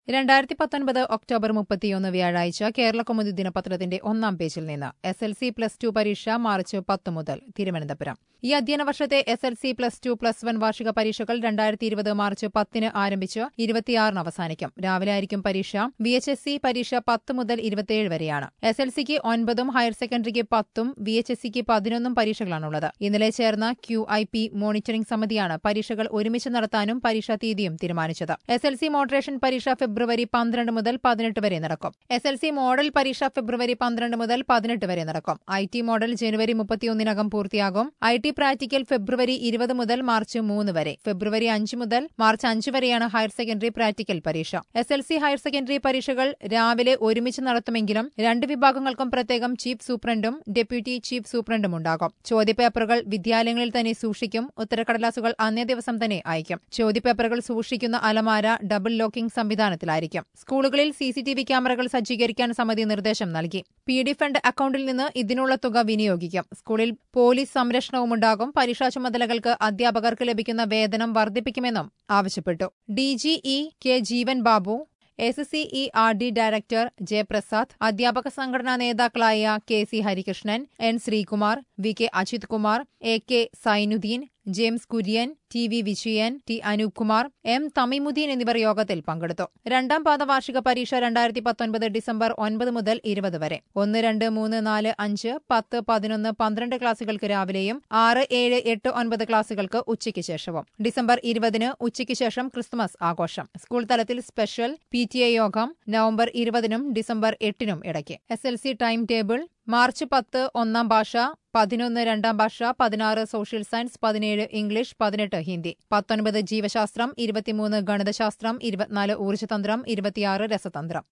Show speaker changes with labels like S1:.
S1: രണ്ടായിരത്തി പത്തൊൻപത് ഒക്ടോബർ മുപ്പത്തിയൊന്ന് വ്യാഴാഴ്ച കേരള കൗമുദി ദിനപത്രത്തിന്റെ ഒന്നാം പേജിൽ നിന്ന് S L C plus two പരീക്ഷ മാർച്ച് പത്ത് മുതൽ തിരുവനന്തപുരം ഈ അധ്യയന വർഷത്തെ S L C plus two plus one വാർഷിക പരീക്ഷകൾ രണ്ടായിരത്തി ഇരുപത് മാർച്ച് പത്തിന് ആരംഭിച്ച് ഇരുപത്തിയാറിന് അവസാനിക്കും രാവിലെ ആയിരിക്കും പരീക്ഷ വി എച്ച് എസ് സി പരീക്ഷ പത്ത് മുതൽ ഇരുപത്തിയേഴ് വരെയാണ് എസ് എൽ സിക്ക് ഒൻപതും ഹയർ സെക്കൻഡറിക്ക് പത്തും വി എച്ച് എസ് സിക്ക് പതിനൊന്നും പരീക്ഷകളാണുള്ളത് ഇന്നലെ ചേർന്ന ക്യു ഐ പി മോണിറ്ററിംഗ് സമിതിയാണ് പരീക്ഷകൾ ഒരുമിച്ച് നടത്താനും പരീക്ഷാ തീയതിയും തീരുമാനിച്ചത് എസ് എൽ സി മോഡറേഷൻ പരീക്ഷ ഫെബ്രുവരി പന്ത്രണ്ട് മുതൽ പതിനെട്ട് വരെ നടക്കും എസ് എൽ സി മോഡൽ പരീക്ഷ ഫെബ്രുവരി പന്ത്രണ്ട് മുതൽ പതിനെട്ട് വരെ നടക്കും ഐ ടി മോഡൽ ജനുവരി മുപ്പത്തിയൊന്നിനകം പൂർത്തിയാകും ഐ ടി പ്രാക്ടിക്കൽ ഫെബ്രുവരി ഇരുപത് മുതൽ മാർച്ച് മൂന്ന് വരെ ഫെബ്രുവരി അഞ്ച് മുതൽ മാർച്ച് അഞ്ച് വരെയാണ് ഹയർ സെക്കൻഡറി പ്രാക്ടിക്കൽ പരീക്ഷ S L C higher secondary പരീക്ഷകൾ രാവിലെ ഒരുമിച്ച് നടത്തുമെങ്കിലും രണ്ട് വിഭാഗങ്ങൾക്കും പ്രത്യേകം ചീഫ് സൂപ്രണ്ടും ഡെപ്യൂട്ടി ചീഫ് സൂപ്രണ്ടും ഉണ്ടാകും ചോദ്യപേപ്പറുകൾ വിദ്യാലയങ്ങളിൽ തന്നെ സൂക്ഷിക്കും ഉത്തരക്കടലാസുകൾ അന്നേ ദിവസം തന്നെ അയക്കും ചോദ്യപേപ്പറുകൾ സൂക്ഷിക്കുന്ന അലമാര ഡബിൾ ലോക്കിംഗ് സംവിധാനത്തിലായിരിക്കും സ്കൂളുകളിൽ സിസിടിവി ക്യാമറകൾ സജ്ജീകരിക്കാൻ സമിതി നിർദ്ദേശം നൽകി പി ഡി ഫണ്ട് അക്കൌണ്ടിൽ നിന്ന് ഇതിനുള്ള തുക വിനിയോഗിക്കും സ്കൂളിൽ പോലീസ് സംരക്ഷണവുമുണ്ടാകും പരീക്ഷാ ചുമതലകൾക്ക് അധ്യാപകർക്ക് ലഭിക്കുന്ന വേതനം വർദ്ധിപ്പിക്കുമെന്നും ആവശ്യപ്പെട്ടു DGE K Jeevan Babu S C E R T director Jayaprasad അധ്യാപക സംഘടനാ നേതാക്കളായ K C Harikrishnan N Sreekumar V K Ajith Kumar A K Sainuddin James Kurian T V Vijayan T Anoop Kumar M Thamimuddin എന്നിവർ യോഗത്തിൽ പങ്കെടുത്തു രണ്ടാം പാദ വാർഷിക പരീക്ഷ രണ്ടായിരത്തി പത്തൊൻപത് ഡിസംബർ ഒൻപത് മുതൽ ഇരുപത് വരെ ഒന്ന് രണ്ട് മൂന്ന് നാല് അഞ്ച് പത്ത് പതിനൊന്ന് പന്ത്രണ്ട് ക്ലാസുകൾക്ക് രാവിലെയും ആറ് ഏഴ് എട്ട് ഒൻപത് ക്ലാസുകൾക്ക് ഉച്ചയ്ക്ക് ശേഷവും ഡിസംബർ ഇരുപതിന് ഉച്ചയ്ക്ക് ശേഷം ക്രിസ്തുമസ് ആഘോഷം സ്കൂൾ തലത്തിൽ സ്പെഷ്യൽ പി ടി എ യോഗം നവംബർ ഇരുപതിനും ഡിസംബർ എട്ടിനും ഇടയ്ക്ക് S L C time table March പത്ത് ഒന്നാം ഭാഷ പതിനൊന്ന് രണ്ടാം ഭാഷ പതിനാറ് സോഷ്യൽ സയൻസ് പതിനേഴ് ഇംഗ്ലീഷ് പതിനെട്ട് ഹിന്ദി പത്തൊൻപത് ജീവശാസ്ത്രം ഇരുപത്തിമൂന്ന് ഗണിതശാസ്ത്രം ഇരുപത്തിനാല് ഊർജ്ജതന്ത്രം ഇരുപത്തിയാറ് രസതന്ത്രം